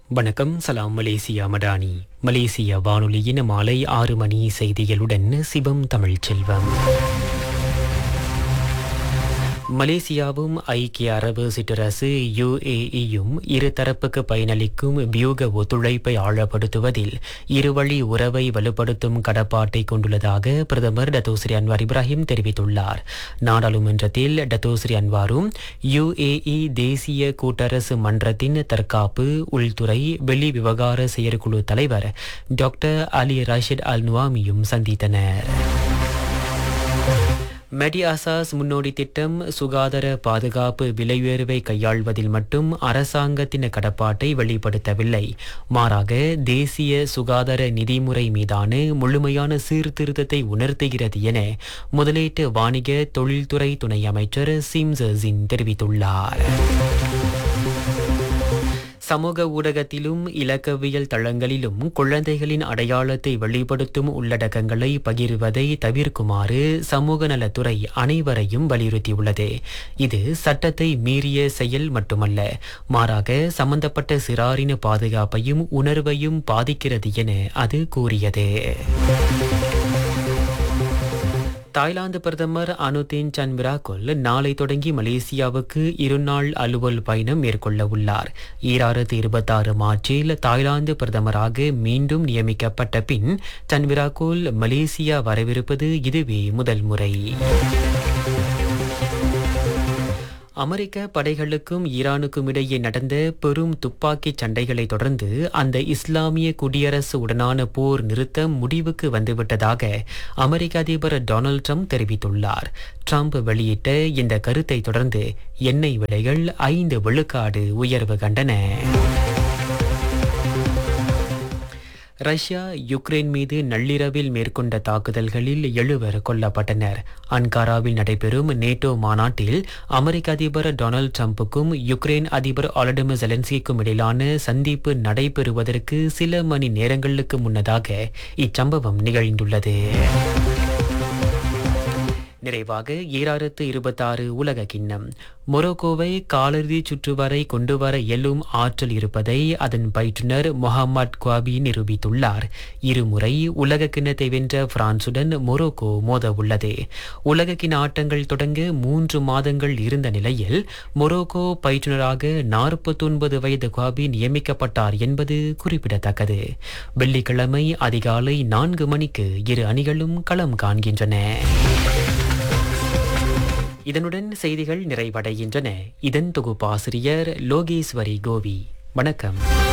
வணக்கம் சலாம் மலேசியா மடானி மலேசிய வானொலியின் மாலை ஆறு மணி செய்திகளுடன் சிவம் தமிழ்ச்செல்வம் மலேசியாவும் ஐக்கிய அரபு சிற்றரசு யுஏஇயும் இருதரப்புக்கு பயனளிக்கும் வியூக ஒத்துழைப்பை ஆழப்படுத்துவதில் இருவழி உறவை வலுப்படுத்தும் கடப்பாட்டை கொண்டுள்ளதாக பிரதமர் டத்தோஸ்ரீ அன்வார் இப்ராஹிம் தெரிவித்துள்ளார் நாடாளுமன்றத்தில் டத்தோஸ்ரீ அன்வாரும் யுஏஇ தேசிய கூட்டரசு மன்றத்தின் தற்காப்பு உள்துறை வெளி விவகார செயற்குழு தலைவர் டாக்டர் அலி ரஷித் அல் நுவாமியும் சந்தித்தனர் மெடியாசாஸ் முன்னோடி திட்டம் சுகாதார பாதுகாப்பு விலையுயர்வை கையாள்வதில் மட்டும் அரசாங்கத்தின் கடப்பாட்டை வெளிப்படுத்தவில்லை மாறாக தேசிய சுகாதார நிதிமுறை மீதான முழுமையான சீர்திருத்தத்தை உணர்த்துகிறது என முதலீட்டு வாணிக தொழில்துறை துணை அமைச்சர் சிம்சர்சின் தெரிவித்துள்ளார் சமூக ஊடகத்திலும் இலக்கவியல் தளங்களிலும் குழந்தைகளின் அடையாளத்தை வெளிப்படுத்தும் உள்ளடக்கங்களை பகிர்வதை தவிர்க்குமாறு சமூக நலத்துறை அனைவரையும் வலியுறுத்தியுள்ளது இது சட்டத்தை மீறிய செயல் மட்டுமல்ல மாறாக சம்பந்தப்பட்ட சிறாரின பாதுகாப்பையும் உணர்வையும் பாதிக்கிறது என அது கூறியது தாய்லாந்து பிரதமர் அனுதீன் சன்விராகுல் நாளை தொடங்கி மலேசியாவுக்கு இருநாள் அலுவல் பயணம் மேற்கொள்ள உள்ளார் ஈராயிரத்து இருபத்தாறு மார்ச்சில் தாய்லாந்து பிரதமராக மீண்டும் நியமிக்கப்பட்ட பின் சன்விராகுல் மலேசியா வரவிருப்பது இதுவே முதல் முறை அமெரிக்க படைகளுக்கும் ஈரானுக்கும் இடையே நடந்த பெரும் துப்பாக்கி சண்டைகளை தொடர்ந்து அந்த இஸ்லாமிய குடியரசு உடனான போர் நிறுத்தம் முடிவுக்கு வந்துவிட்டதாக அமெரிக்க அதிபர் டொனால்ட் ட்ரம்ப் தெரிவித்துள்ளார் ட்ரம்ப் வெளியிட்ட இந்த கருத்தை தொடர்ந்து எண்ணெய் விலைகள் ஐந்து விழுக்காடு உயர்வு கண்டன ரஷ்யா யுக்ரைன் மீது நள்ளிரவில் மேற்கொண்ட தாக்குதல்களில் எழுவர் கொல்லப்பட்டனர் அன்காராவில் நடைபெறும் நேட்டோ மாநாட்டில் அமெரிக்க அதிபர் டொனால்ட் ட்ரம்புக்கும் யுக்ரைன் அதிபர் ஆலடிமிர் ஜெலன்ஸ்கிக்கும் இடையிலான சந்திப்பு நடைபெறுவதற்கு சில மணி நேரங்களுக்கு முன்னதாக இச்சம்பவம் நிகழ்ந்துள்ளது நிறைவாக ஈராயிரத்து இருபத்தாறு உலக கிண்ணம் மொரோக்கோவை காலிறுதி சுற்று வரை கொண்டு வர இயலும் ஆற்றல் இருப்பதை அதன் பயிற்றுனர் முகமது குவாபி நிரூபித்துள்ளார் இருமுறை உலக கிண்ணத்தை வென்ற பிரான்சுடன் மொரோக்கோ மோத உள்ளது உலக கிண்ண ஆட்டங்கள் தொடங்க மூன்று மாதங்கள் இருந்த நிலையில் மொரோக்கோ பயிற்றுனராக நாற்பத்தொன்பது வயது குவாபி நியமிக்கப்பட்டார் என்பது குறிப்பிடத்தக்கது வெள்ளிக்கிழமை அதிகாலை நான்கு மணிக்கு இரு அணிகளும் களம் காண்கின்றன இதனுடன் செய்திகள் நிறைவடைகின்றன இதன் தொகுப்பாசிரியர் லோகேஸ்வரி கோவி வணக்கம்